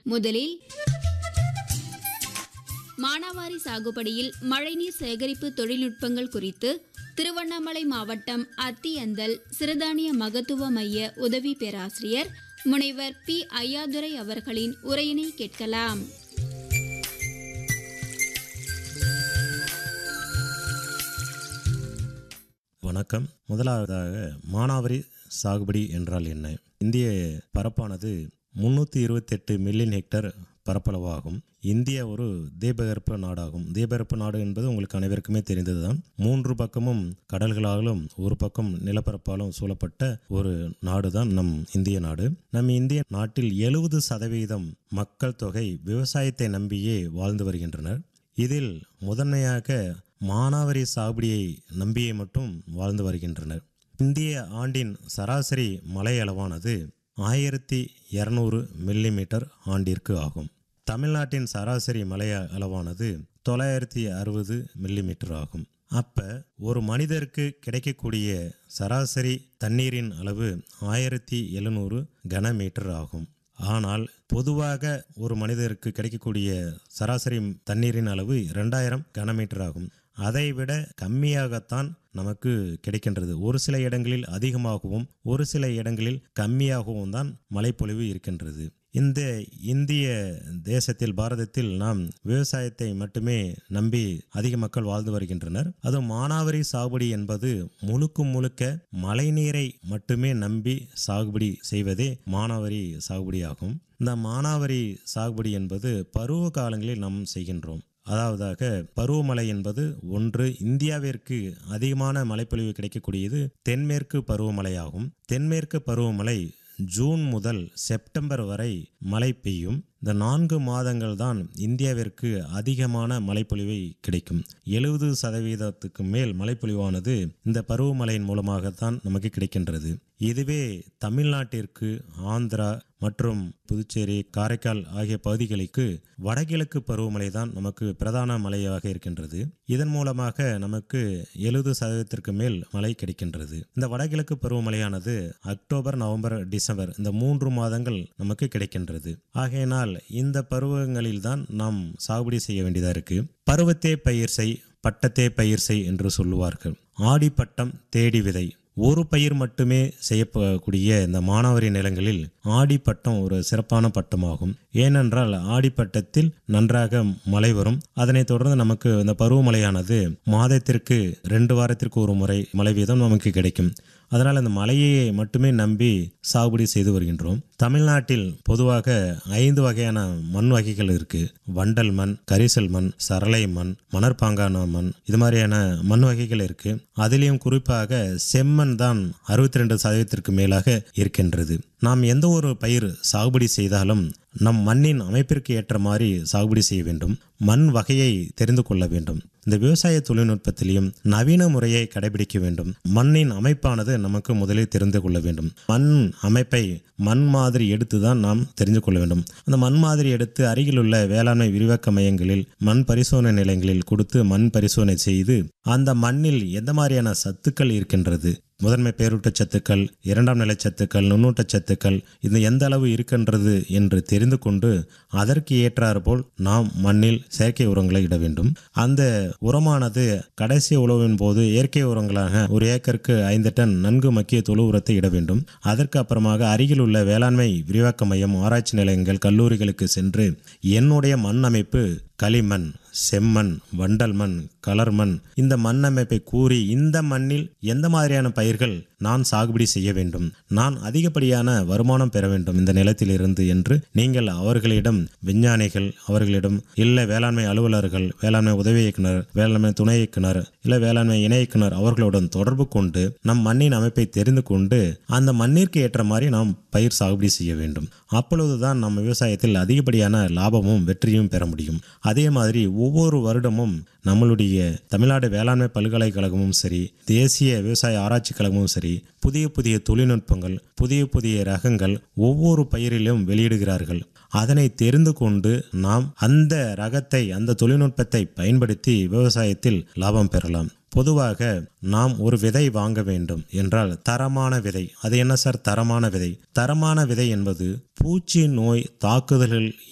முதலில் மானாவாரி சாகுபடியில் மழைநீர் சேகரிப்பு தொழில்நுட்பங்கள் குறித்து திருவண்ணாமலை மாவட்டம் அத்தியந்தல் சிறுதானிய மகத்துவ மைய உதவி பேராசிரியர் முனைவர் பி ஐயாதுரை அவர்களின் உரையினை கேட்கலாம் வணக்கம் முதலாவதாக மானாவாரி சாகுபடி என்றால் என்ன இந்திய பரப்பானது முன்னூற்றி இருபத்தெட்டு மில்லியன் ஹெக்டர் பரப்பளவாகும் இந்தியா ஒரு தீபகற்ப நாடாகும் தீபகற்ப நாடு என்பது உங்களுக்கு அனைவருக்குமே தெரிந்ததுதான் மூன்று பக்கமும் கடல்களாலும் ஒரு பக்கம் நிலப்பரப்பாலும் சூழப்பட்ட ஒரு நாடு தான் நம் இந்திய நாடு நம் இந்திய நாட்டில் எழுபது சதவீதம் மக்கள் தொகை விவசாயத்தை நம்பியே வாழ்ந்து வருகின்றனர் இதில் முதன்மையாக மானாவாரி சாகுபடியை நம்பியே மட்டும் வாழ்ந்து வருகின்றனர் இந்திய ஆண்டின் சராசரி மழை அளவானது ஆயிரத்தி இரநூறு மில்லிமீட்டர் ஆண்டிற்கு ஆகும் தமிழ்நாட்டின் சராசரி மழை அளவானது தொள்ளாயிரத்தி அறுபது மில்லிமீட்டர் ஆகும் அப்போ ஒரு மனிதருக்கு கிடைக்கக்கூடிய சராசரி தண்ணீரின் அளவு ஆயிரத்தி எழுநூறு கனமீட்டர் ஆகும் ஆனால் பொதுவாக ஒரு மனிதருக்கு கிடைக்கக்கூடிய சராசரி தண்ணீரின் அளவு ரெண்டாயிரம் கனமீட்டர் ஆகும் அதை விட கம்மியாகத்தான் நமக்கு கிடைக்கின்றது ஒரு சில இடங்களில் அதிகமாகவும் ஒரு சில இடங்களில் கம்மியாகவும் தான் மழைப்பொழிவு இருக்கின்றது இந்த இந்திய தேசத்தில் பாரதத்தில் நாம் விவசாயத்தை மட்டுமே நம்பி அதிக மக்கள் வாழ்ந்து வருகின்றனர் அதுவும் மானாவாரி சாகுபடி என்பது முழுக்க முழுக்க மழைநீரை மட்டுமே நம்பி சாகுபடி செய்வதே மானாவாரி சாகுபடி ஆகும் இந்த மானாவாரி சாகுபடி என்பது பருவ காலங்களில் நாம் செய்கின்றோம் அதாவதாக பருவமழை என்பது ஒன்று இந்தியாவிற்கு அதிகமான மழைப்பொழிவு கிடைக்கக்கூடியது தென்மேற்கு பருவமழையாகும் தென்மேற்கு பருவமழை ஜூன் முதல் செப்டம்பர் வரை மழை பெய்யும் இந்த நான்கு மாதங்கள் தான் இந்தியாவிற்கு அதிகமான மழைப்பொழிவை கிடைக்கும் எழுபது சதவீதத்துக்கு மேல் மழைப்பொழிவானது இந்த பருவமழையின் மூலமாகத்தான் நமக்கு கிடைக்கின்றது இதுவே தமிழ்நாட்டிற்கு ஆந்திரா மற்றும் புதுச்சேரி காரைக்கால் ஆகிய பகுதிகளுக்கு வடகிழக்கு பருவமழை தான் நமக்கு பிரதான மழையாக இருக்கின்றது இதன் மூலமாக நமக்கு எழுபது சதவீதத்திற்கு மேல் மழை கிடைக்கின்றது இந்த வடகிழக்கு பருவமழையானது அக்டோபர் நவம்பர் டிசம்பர் இந்த மூன்று மாதங்கள் நமக்கு கிடைக்கின்றது ஆகையினால் இந்த பருவங்களில் தான் நாம் சாகுபடி செய்ய வேண்டியதாக இருக்கு பருவத்தே பயிர் செய் பட்டத்தே பயிர் செய் என்று சொல்லுவார்கள் ஆடி பட்டம் தேடி விதை ஒரு பயிர் மட்டுமே செய்யப்படக்கூடிய இந்த மானாவாரி நிலங்களில் ஆடிப்பட்டம் ஒரு சிறப்பான பட்டமாகும் ஏனென்றால் ஆடிப்பட்டத்தில் நன்றாக மழை வரும் அதனைத் தொடர்ந்து நமக்கு இந்த பருவமழையானது மாதத்திற்கு ரெண்டு வாரத்திற்கு ஒரு முறை மழை வீதம் நமக்கு கிடைக்கும் அதனால் அந்த மழையை மட்டுமே நம்பி சாகுபடி செய்து வருகின்றோம் தமிழ்நாட்டில் பொதுவாக ஐந்து வகையான மண் வகைகள் இருக்கு வண்டல் மண் கரிசல் மண் சரளை மண் மணற்பாங்கான மண் இது மாதிரியான மண் வகைகள் இருக்கு அதிலையும் குறிப்பாக செம்மண் தான் அறுபத்தி ரெண்டு சதவீதத்திற்கு மேலாக இருக்கின்றது நாம் எந்த ஒரு பயிர் சாகுபடி செய்தாலும் நம் மண்ணின் அமைப்பிற்கு ஏற்ற மாதிரி சாகுபடி செய்ய வேண்டும் மண் வகையை தெரிந்து கொள்ள வேண்டும் இந்த விவசாய தொழில்நுட்பத்திலையும் நவீன முறையை கடைபிடிக்க வேண்டும் மண்ணின் அமைப்பானது நமக்கு முதலில் தெரிந்து கொள்ள வேண்டும் மண் அமைப்பை மண் மாதிரி எடுத்து தான் நாம் தெரிந்து கொள்ள வேண்டும் அந்த மண் மாதிரி எடுத்து அருகில் உள்ள வேளாண்மை விரிவாக்க மையங்களில் மண் பரிசோதனை நிலையங்களில் கொடுத்து மண் பரிசோதனை செய்து அந்த மண்ணில் எந்த மாதிரியான சத்துக்கள் இருக்கின்றது முதன்மை பேரூட்டச் சத்துக்கள் இரண்டாம் நிலை சத்துக்கள் நுண்ணூட்டச் சத்துக்கள் இது எந்த அளவு இருக்கின்றது என்று தெரிந்து கொண்டு அதற்கு ஏற்றாற்போல் நாம் மண்ணில் செயற்கை உரங்களை இட வேண்டும் அந்த உரமானது கடைசி உழவின் போது இயற்கை உரங்களாக ஒரு ஏக்கருக்கு ஐந்து டன் நன்கு மக்கிய தொழு உரத்தை இட வேண்டும் அதற்கு அப்புறமாக அருகில் உள்ள வேளாண்மை விரிவாக்க மையம் ஆராய்ச்சி நிலையங்கள் கல்லூரிகளுக்கு சென்று என்னுடைய மண் அமைப்பு களிமண் செம்மண் வண்டல் மண் கலர் மண் இந்த மண் அமைப்பை கூறி இந்த மண்ணில் எந்த மாதிரியான பயிர்கள் நான் சாகுபடி செய்ய வேண்டும் நான் அதிகப்படியான வருமானம் பெற வேண்டும் இந்த நிலத்திலிருந்து என்று நீங்கள் அவர்களிடம் விஞ்ஞானிகள் அவர்களிடம் இல்லை வேளாண்மை அலுவலர்கள் வேளாண்மை உதவி இயக்குனர் வேளாண்மை துணை இயக்குனர் இல்லை வேளாண்மை இணை இயக்குனர் அவர்களுடன் தொடர்பு கொண்டு நம் மண்ணின் அமைப்பை தெரிந்து கொண்டு அந்த மண்ணிற்கு ஏற்ற மாதிரி நாம் பயிர் சாகுபடி செய்ய வேண்டும் அப்பொழுதுதான் நம்ம விவசாயத்தில் அதிகப்படியான லாபமும் வெற்றியும் பெற முடியும் அதே மாதிரி ஒவ்வொரு வருடமும் நம்மளுடைய தமிழ்நாடு வேளாண்மை பல்கலைக்கழகமும் சரி தேசிய விவசாய ஆராய்ச்சி கழகமும் சரி புதிய புதிய தொழில்நுட்பங்கள் புதிய புதிய ரகங்கள் ஒவ்வொரு பயிரிலும் வெளியிடுகிறார்கள் அதனை தெரிந்து கொண்டு நாம் அந்த ரகத்தை அந்த தொழில்நுட்பத்தை பயன்படுத்தி விவசாயத்தில் லாபம் பெறலாம் பொதுவாக நாம் ஒரு விதை வாங்க வேண்டும் என்றால் தரமான விதை அது என்ன சார் தரமான விதை தரமான விதை என்பது பூச்சி நோய் தாக்குதல்கள்